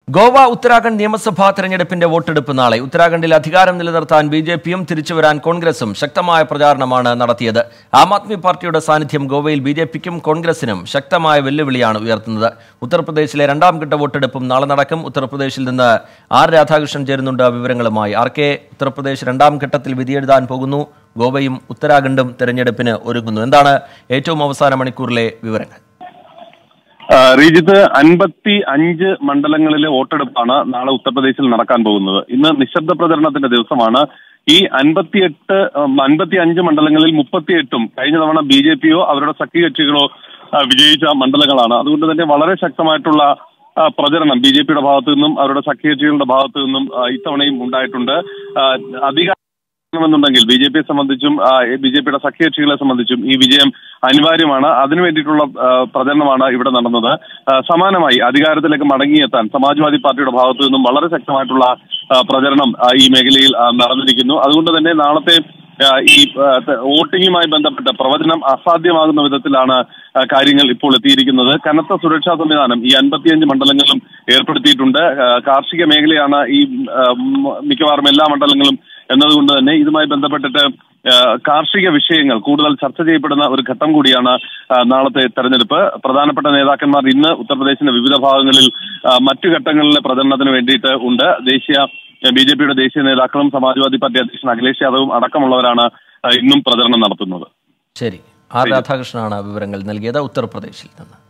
ഗോവ ഉത്തരാഖണ്ഡ് നിയമസഭാ തെരഞ്ഞെടുപ്പിന്റെ വോട്ടെടുപ്പ് നാളെ ഉത്തരാഖണ്ഡിൽ അധികാരം നിലനിർത്താൻ ബി ജെ പിയും തിരിച്ചുവരാൻ കോൺഗ്രസും ശക്തമായ പ്രചാരണമാണ് നടത്തിയത് ആം ആദ്മി പാർട്ടിയുടെ സാന്നിധ്യം ഗോവയിൽ ബി ജെ പിക്കും കോൺഗ്രസിനും ശക്തമായ വെല്ലുവിളിയാണ് ഉയർത്തുന്നത് ഉത്തർപ്രദേശിലെ രണ്ടാം ഘട്ട വോട്ടെടുപ്പും നാളെ നടക്കും ഉത്തർപ്രദേശിൽ നിന്ന് ആർ രാധാകൃഷ്ണൻ ചേരുന്നുണ്ട് വിവരങ്ങളുമായി ആർ കെ ഉത്തർപ്രദേശ് രണ്ടാം ഘട്ടത്തിൽ വിധിയെഴുതാൻ പോകുന്നു ഗോവയും ഉത്തരാഖണ്ഡും തെരഞ്ഞെടുപ്പിന് ഒരുങ്ങുന്നു എന്താണ് ഏറ്റവും അവസാന മണിക്കൂറിലെ വിവരങ്ങൾ ആ, ശ്രീജിത്ത് അൻപത്തി അഞ്ച് മണ്ഡലങ്ങളിലെ വോട്ടെടുപ്പാണ് നാളെ ഉത്തർപ്രദേശിൽ നടക്കാൻ പോകുന്നത് ഇന്ന് നിശബ്ദ പ്രചരണത്തിന്റെ ദിവസമാണ് ഈ അൻപത്തിയെട്ട് അൻപത്തി അഞ്ച് മണ്ഡലങ്ങളിൽ മുപ്പത്തിയെട്ടും കഴിഞ്ഞ തവണ ബി ജെ പിയോ അവരുടെ സഖ്യകക്ഷികളോ ആ, വിജയിച്ച മണ്ഡലങ്ങളാണ് അതുകൊണ്ട് തന്നെ വളരെ ശക്തമായിട്ടുള്ള ആ, പ്രചരണം ബി ജെ പിയുടെ ഭാഗത്തു നിന്നും അവരുടെ സഖ്യകക്ഷികളുടെ ഭാഗത്തു നിന്നും ആ, ഇത്തവണയും ഉണ്ടായിട്ടുണ്ട് ആ, അധിക ണമെന്നുണ്ടെങ്കിൽ ബി ജെ പിയെ സംബന്ധിച്ചും ബി ജെ പിയുടെ സഖ്യകക്ഷികളെ സംബന്ധിച്ചും ഈ വിജയം അനിവാര്യമാണ് അതിനു വേണ്ടിയിട്ടുള്ള ആ, പ്രചരണമാണ് ഇവിടെ നടന്നത് ആ, സമാനമായി അധികാരത്തിലേക്ക് മടങ്ങിയെത്താൻ സമാജ്വാദി പാർട്ടിയുടെ ഭാഗത്തു നിന്നും വളരെ ശക്തമായിട്ടുള്ള ആ, പ്രചരണം ആ, ഈ മേഖലയിൽ ആ, നടന്നിരിക്കുന്നു അതുകൊണ്ട് തന്നെ നാളത്തെ ആ, ഈ ആ, ത- വോട്ടിംഗുമായി ബന്ധപ്പെട്ട പ്രവചനം അസാധ്യമാകുന്ന വിധത്തിലാണ് ആ, കാര്യങ്ങൾ ഇപ്പോൾ എത്തിയിരിക്കുന്നത് കനത്ത സുരക്ഷാ സംവിധാനം ഈ അൻപത്തിയഞ്ച് മണ്ഡലങ്ങളിലും ഏർപ്പെടുത്തിയിട്ടുണ്ട് ആ, കാർഷിക മേഖലയാണ് ഈ ആ, മ- മിക്കവാറും എല്ലാ മണ്ഡലങ്ങളും എന്നതുകൊണ്ട് തന്നെ ഇതുമായി ബന്ധപ്പെട്ടിട്ട് ആ, കാർഷിക വിഷയങ്ങൾ കൂടുതൽ ചർച്ച ചെയ്യപ്പെടുന്ന ഒരു ഘട്ടം കൂടിയാണ് ആ, നാളത്തെ തെരഞ്ഞെടുപ്പ് പ്രധാനപ്പെട്ട നേതാക്കന്മാർ ഇന്ന് ഉത്തർപ്രദേശിന്റെ വിവിധ ഭാഗങ്ങളിൽ ആ, മറ്റു ഘട്ടങ്ങളിലെ പ്രചരണത്തിന് വേണ്ടിയിട്ട് ഉണ്ട് ദേശീയ ബി ജെ പിയുടെ ദേശീയ നേതാക്കളും സമാജ്വാദി പാർട്ടി അധ്യക്ഷൻ അഖിലേഷ് യാദവും അടക്കമുള്ളവരാണ് ആ, ഇന്നും പ്രചരണം നടത്തുന്നത് ശരി ആർ രാധാകൃഷ്ണനാണ് വിവരങ്ങൾ നൽകിയത് ഉത്തർപ്രദേശിൽ നിന്ന്